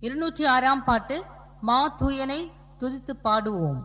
இருநூற்றி ஆறாம் பாட்டு மா தூயனை துதித்து பாடுவோம்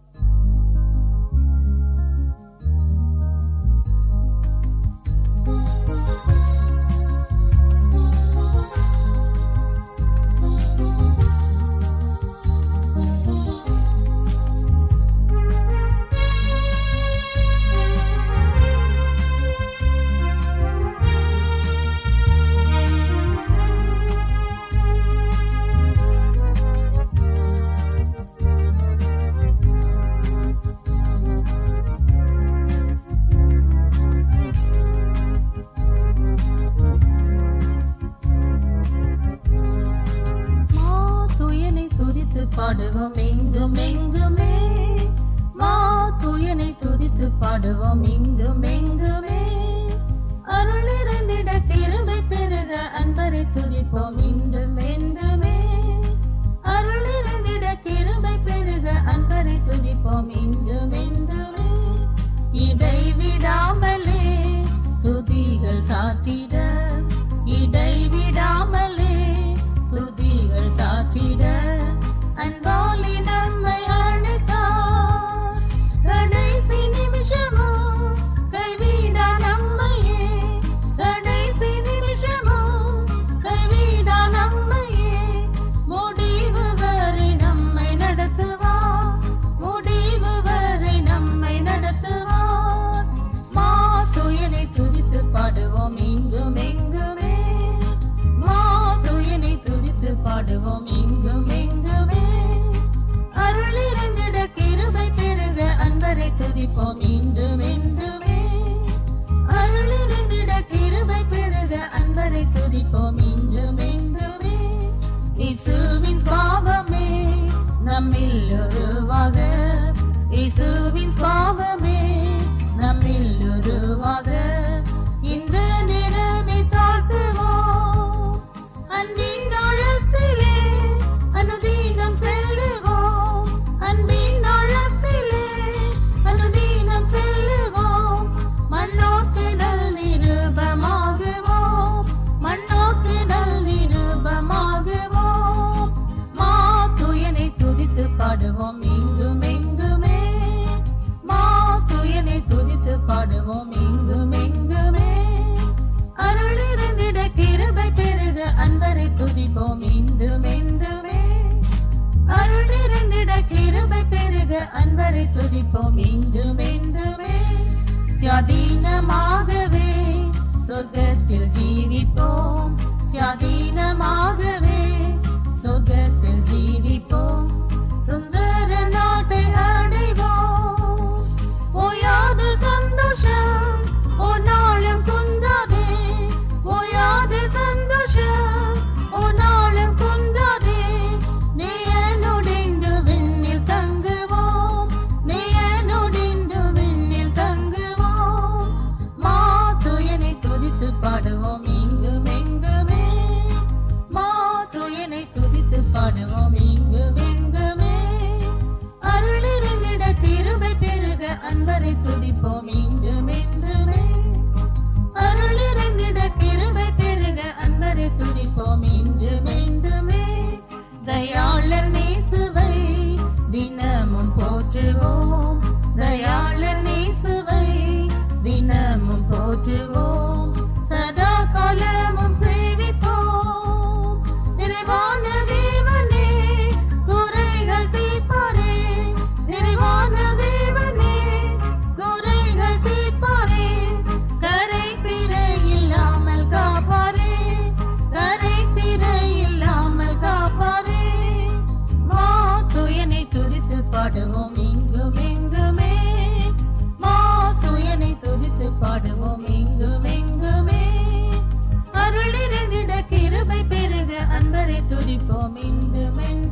மா தூயனை துதித்து பாடுவோம் எங்கும் எங்குமே மா தூயனை துதித்து பாடுவோம் எங்கும் எங்குமே அருள் நிறைந்திட கிருபை பெருக அன்பரை துதிப்போம் இன்றும் என்றுமே அருள் நிறைந்திட கிருபை பெருக அன்பரை துதிப்போம் இன்றும் என்றுமே இடைவிடாமலே துதிகள் சாற்றிட இடைவிடாமலே துதிகள் சாற்றிட அன்பாலி நம்மை அழைத்தார் கடைசி நிமிஷமோ கைவிடா நம்மையே கடைசி நிமிஷமோ கைவிடா நம்மையே முடிவு வரை நம்மை நடத்துவார் முடிவு வரை நம்மை நடத்துவார் மா துயனை துதித்து பாடுவோம் எங்கும் எங்குமே மா துயனை துதித்து பாடுவோம் எங்கும் எங்குமே அருள் இறந்திட கிருபை பெருக அன்பரை துதிப்போம் இன்றும் என்றுமே அருள் இறந்திட கிருபை பெருக அன்பரை துதிப்போம் இன்றும் என்றுமே இயேசுவின் சுவாபமே நம்மில் உருவாக இயேசுவின் சுவாபமே நம்மில் உருவாக இந்த நிறமை தாழ்த்துவோம் அன்பின் ஆழத்திலே அனுதீனம் செல்லுவோம் அன்பின் ஆழத்திலே அனுதீனம் செல்லுவோம் மண்ணோக்குதல் நிருபமாகுவோம் மண்ணோக்குதல் நிருபமாகுவோம் மா துயனை துதித்து பாடுவோம் எங்கும் எங்குமே மா துயனை துதித்து பாடுவோம் எங்கும் எங்குமே அருள் இருந்திட கிருபை பெருக அன்பரை துதிப்போம் இன்றும் என்றுமே அருள் இருந்திட கிருபை பெருக அன்பரை துதிப்போம் இன்றும் என்றுமே சுயாதீனமாகவே சொர்க்கத்தில் ஜீவிப்போம் சுயாதீனமாகவே சொர்க்கத்தில் ஜீவிப்போம் சுந்தர நாட்டை அடைவோம் ஓயாது சந்தோஷம் ஒரு நாளும் குந்தாதே ஓயாது சந்தோஷம் ஒரு நாளும் குந்தாதே நீயனுடிந்து விண்ணில் தங்குவோம் நீயனுடிந்து விண்ணில் தங்குவோம் மா துயனை துதித்து பாடுவோம் இங்கும் எங்குமே மா துயனை துதித்து பாடுவோம் இங்கும் எங்குமே அருள் இருந்திட கிருபை பெருக அன்பரை துதிப்போம் இன்றும் என்றுமே அருள் இருந்திட கிருபை பெருக அன்பரை துதிப்போம் இன்றும் என்றுமே தயாளர் நேசுவை தினமும் போற்றுவோம் தயாளர் நேசுவை தினமும் போற்றுவோம் சதா காலமும் சேவிப்போம் நிறைவான தேவனே குறைகள் தீர்ப்பாரே நிறைவான தேவனே குறைகள் தீர்ப்பாரே கரை திரை இல்லாமல் காப்பாரே கரை திரை இல்லாமல் காப்பாரே மா துயனை துதித்து பாடுவோம் இங்கும் எங்குமே மா துயனை துதித்து பாடுவோம் இங்கும் எங்குமே அருள் இருந்திட கிருபை பெருக அன்பரை துதிப்போம் இன்றும் என்றுமே